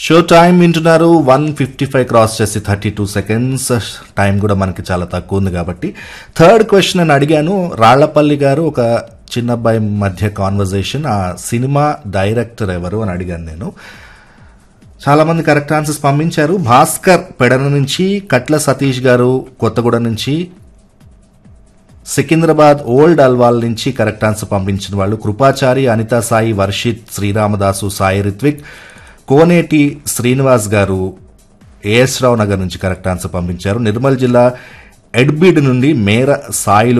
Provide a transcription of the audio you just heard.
show time వింటున్నారు one fifty five cross చేసి thirty two seconds time కూడా మనకి చాలా తక్కువ ఉంది కాబట్టి థర్డ్ క్వశ్చన్ అని అడిగాను రాళ్లపల్లి గారు ఒక చిన్న అబ్బాయి మధ్య కాన్వర్జేషన్ ఆ సినిమా డైరెక్టర్ ఎవరు అని అడిగాను నేను చాలా మంది కరెక్ట్ ఆన్సర్స్ పంపించారు భాస్కర్ పెడన నుంచి కట్ల సతీష్ గారు కొత్తగూడెం నుంచి సికింద్రాబాద్ ఓల్డ్ అల్వాల్ నుంచి కరెక్ట్ ఆన్సర్ పంపించిన వాళ్ళు కృపాచారి అనితా సాయి వర్షిత్ శ్రీరామదాసు సాయి రిత్విక్ కోనేటి శ్రీనివాస్ గారు ఏఎస్ రావు నగర్ నుంచి కరెక్ట్ ఆన్సర్ పంపించారు నిర్మల్ జిల్లా ఎడ్బిడ్ నుండి మేర సాయిలు